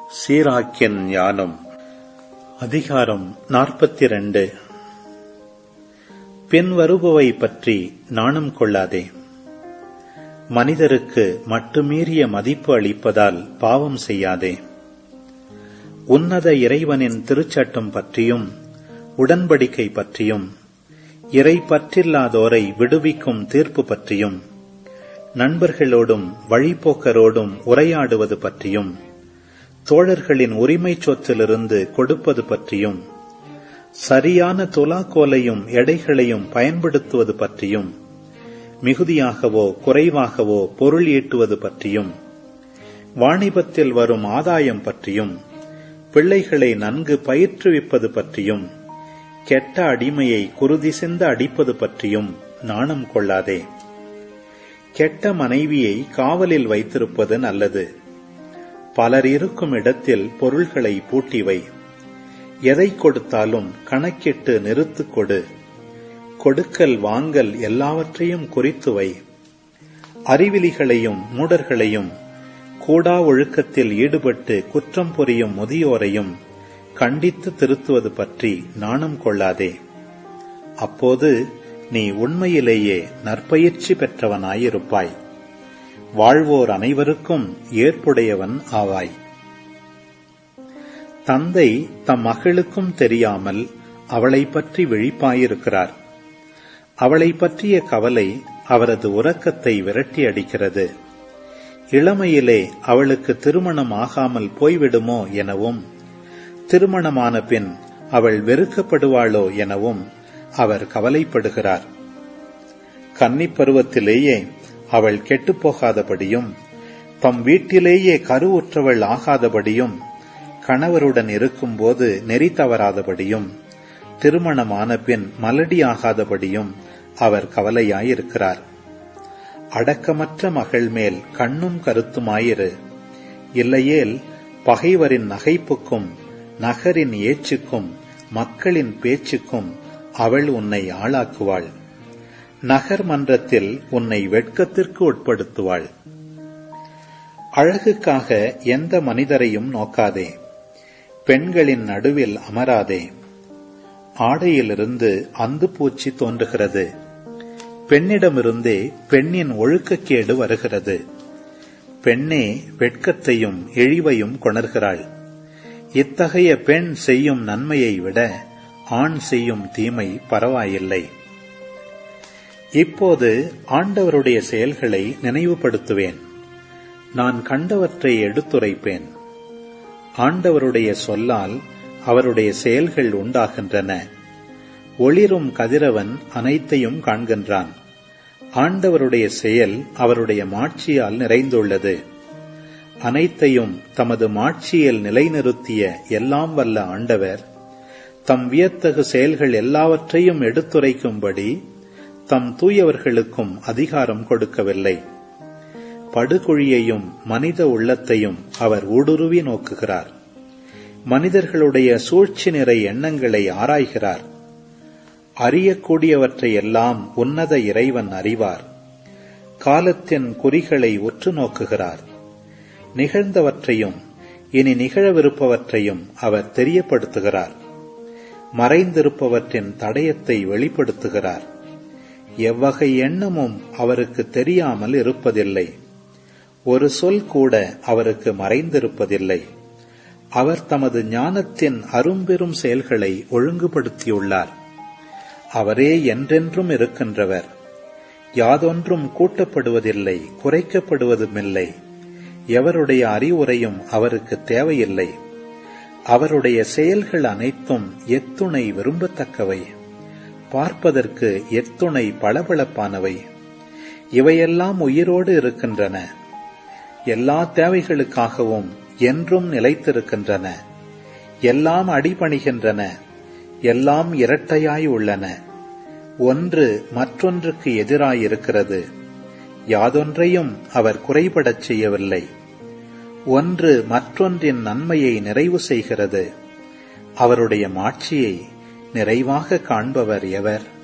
சீராக்கியன் ஞானம் அதிகாரம் நாற்பத்தி ரெண்டு பின் வருபவை பற்றி நாணம் கொள்ளாதே மனிதருக்கு மட்டுமீறிய மதிப்பு அளிப்பதால் பாவம் செய்யாதே உன்னத இறைவனின் திருச்சட்டம் பற்றியும் உடன்படிக்கை பற்றியும் இறை பற்றில்லாதோரை விடுவிக்கும் தீர்ப்பு பற்றியும் நண்பர்களோடும் வழிபோக்கரோடும் உரையாடுவது பற்றியும் தோழர்களின் உரிமை சொத்திலிருந்து கொடுப்பது பற்றியும் சரியான துலாக்கோலையும் எடைகளையும் பயன்படுத்துவது பற்றியும் மிகுதியாகவோ குறைவாகவோ பொருள் ஈட்டுவது பற்றியும் வாணிபத்தில் வரும் ஆதாயம் பற்றியும் பிள்ளைகளை நன்கு பயிற்றுவிப்பது பற்றியும் கெட்ட அடிமையை குருதி சிந்த அடிப்பது பற்றியும் நாணம் கொள்ளாதே கெட்ட மனைவியை காவலில் வைத்திருப்பது நல்லது பலர் இருக்கும் இடத்தில் பொருள்களை பூட்டிவை எதை கொடுத்தாலும் கணக்கிட்டு நிறுத்து கொடு கொடுக்கல் வாங்கல் எல்லாவற்றையும் குறித்துவை அறிவிலிகளையும் மூடர்களையும் கூடா ஒழுக்கத்தில் ஈடுபட்டு குற்றம் புரியும் முதியோரையும் கண்டித்து திருத்துவது பற்றி நாணம் கொள்ளாதே அப்போது நீ உண்மையிலேயே நற்பயிற்சி பெற்றவனாயிருப்பாய் வாழ்வோர் அனைவருக்கும் ஏற்புடையவன் ஆவாய் தந்தை தம் மகளுக்கும் தெரியாமல் அவளை பற்றி விழிப்பாயிருக்கிறார் அவளை பற்றிய கவலை அவரது உறக்கத்தை விரட்டி அடிக்கிறது இளமையிலே அவளுக்கு திருமணம் ஆகாமல் போய்விடுமோ எனவும் திருமணமான பின் அவள் வெறுக்கப்படுவாளோ எனவும் அவர் கவலைப்படுகிறார் கன்னிப் பருவத்திலேயே அவள் கெட்டுப்போகாதபடியும் தம் வீட்டிலேயே கருவுற்றவள் ஆகாதபடியும் கணவருடன் இருக்கும்போது நெறி தவறாதபடியும் திருமணமான பின் மலடியாகாதபடியும் அவர் கவலையாயிருக்கிறார் அடக்கமற்ற மகள் மேல் கண்ணும் கருத்துமாயிரு இல்லையேல் பகைவரின் நகைப்புக்கும் நகரின் ஏச்சுக்கும் மக்களின் பேச்சுக்கும் அவள் உன்னை ஆளாக்குவாள் நகர் மன்றத்தில் உன்னை வெட்கத்திற்கு உட்படுத்துவாள் அழகுக்காக எந்த மனிதரையும் நோக்காதே பெண்களின் நடுவில் அமராதே ஆடையிலிருந்து அந்து பூச்சி தோன்றுகிறது பெண்ணிடமிருந்தே பெண்ணின் ஒழுக்கக்கேடு வருகிறது பெண்ணே வெட்கத்தையும் இழிவையும் கொணர்கிறாள் இத்தகைய பெண் செய்யும் நன்மையை விட ஆண் செய்யும் தீமை பரவாயில்லை இப்போது ஆண்டவருடைய செயல்களை நினைவுபடுத்துவேன் நான் கண்டவற்றை எடுத்துரைப்பேன் ஆண்டவருடைய சொல்லால் அவருடைய செயல்கள் உண்டாகின்றன ஒளிரும் கதிரவன் அனைத்தையும் காண்கின்றான் ஆண்டவருடைய செயல் அவருடைய மாட்சியால் நிறைந்துள்ளது அனைத்தையும் தமது மாட்சியில் நிலைநிறுத்திய எல்லாம் வல்ல ஆண்டவர் தம் வியத்தகு செயல்கள் எல்லாவற்றையும் எடுத்துரைக்கும்படி தம் தூயவர்களுக்கும் அதிகாரம் கொடுக்கவில்லை படுகுழியையும் மனித உள்ளத்தையும் அவர் ஊடுருவி நோக்குகிறார் மனிதர்களுடைய சூழ்ச்சி நிறை எண்ணங்களை ஆராய்கிறார் அறியக்கூடியவற்றை எல்லாம் உன்னத இறைவன் அறிவார் காலத்தின் குறிகளை உற்று நோக்குகிறார் நிகழ்ந்தவற்றையும் இனி நிகழவிருப்பவற்றையும் அவர் தெரியப்படுத்துகிறார் மறைந்திருப்பவற்றின் தடயத்தை வெளிப்படுத்துகிறார் எவ்வகை எண்ணமும் அவருக்கு தெரியாமல் இருப்பதில்லை ஒரு சொல் கூட அவருக்கு மறைந்திருப்பதில்லை அவர் தமது ஞானத்தின் அரும்பெரும் செயல்களை ஒழுங்குபடுத்தியுள்ளார் அவரே என்றென்றும் இருக்கின்றவர் யாதொன்றும் கூட்டப்படுவதில்லை குறைக்கப்படுவதுமில்லை எவருடைய அறிவுரையும் அவருக்கு தேவையில்லை அவருடைய செயல்கள் அனைத்தும் எத்துணை விரும்பத்தக்கவை பார்ப்பதற்கு எத்துணை பளபளப்பானவை இவையெல்லாம் உயிரோடு இருக்கின்றன எல்லா தேவைகளுக்காகவும் என்றும் நிலைத்திருக்கின்றன எல்லாம் அடிபணிகின்றன எல்லாம் இரட்டையாய் உள்ளன ஒன்று மற்றொன்றுக்கு எதிராயிருக்கிறது யாதொன்றையும் அவர் குறைபடச் செய்யவில்லை ஒன்று மற்றொன்றின் நன்மையை நிறைவு செய்கிறது அவருடைய மாட்சியை நிறைவாக காண்பவர் எவர்